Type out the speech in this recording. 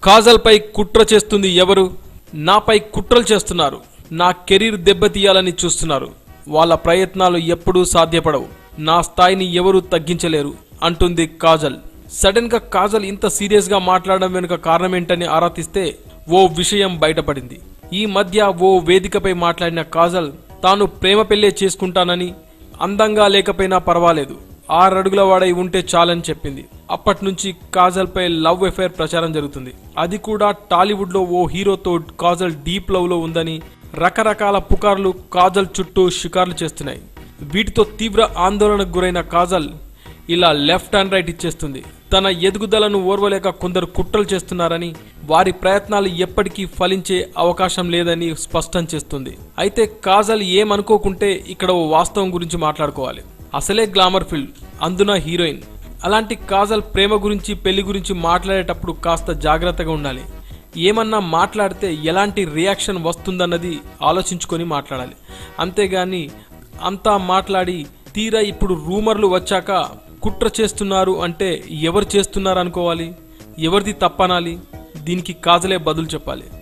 కాజల్పై కుట్ర చేస్తుంది ఎవరు నాపై కుట్రలు చేస్తున్నారు నా కెరీర్ దెబ్బతీయాలని చూస్తున్నారు వాళ్ళ ప్రయత్నాలు ఎప్పుడూ సాధ్యపడవు నా స్థాయిని ఎవరూ తగ్గించలేరు అంటుంది కాజల్ సడన్ గా కాజల్ ఇంత సీరియస్ గా మాట్లాడడం వెనుక కారణం ఏంటని ఆరా తీస్తే ఓ విషయం బయటపడింది ఈ మధ్య ఓ వేదికపై మాట్లాడిన కాజల్ తాను ప్రేమ పెళ్లే చేసుకుంటానని అందంగా లేకపోయినా పర్వాలేదు ఆరడుగుల వాడై ఉంటే చాలని చెప్పింది అప్పటి నుంచి కాజల్ పై లవ్ అఫైర్ ప్రచారం జరుగుతుంది అది కూడా టాలీవుడ్ లో ఓ హీరోతో కాజల్ డీప్ లవ్ లో ఉందని రకరకాల పుకార్లు కాజల్ చుట్టూ షికార్లు చేస్తున్నాయి వీటితో తీవ్ర ఆందోళనకు గురైన కాజల్ ఇలా లెఫ్ట్ అండ్ రైట్ ఇచ్చేస్తుంది తన ఎదుగుదలను ఓర్వలేక కొందరు కుట్రలు చేస్తున్నారని వారి ప్రయత్నాలు ఎప్పటికీ ఫలించే అవకాశం లేదని స్పష్టం చేస్తుంది అయితే కాజల్ ఏమనుకోకుంటే ఇక్కడ ఓ వాస్తవం గురించి మాట్లాడుకోవాలి అసలే గ్లామర్ ఫీల్డ్ అందున హీరోయిన్ అలాంటి కాజల్ ప్రేమ గురించి పెళ్లి గురించి మాట్లాడేటప్పుడు కాస్త జాగ్రత్తగా ఉండాలి ఏమన్నా మాట్లాడితే ఎలాంటి రియాక్షన్ వస్తుందన్నది ఆలోచించుకొని మాట్లాడాలి అంతేగాని అంతా మాట్లాడి తీరా ఇప్పుడు రూమర్లు వచ్చాక కుట్ర చేస్తున్నారు అంటే ఎవరు చేస్తున్నారు అనుకోవాలి ఎవరిది తప్పనాలి దీనికి కాజలే బదులు చెప్పాలి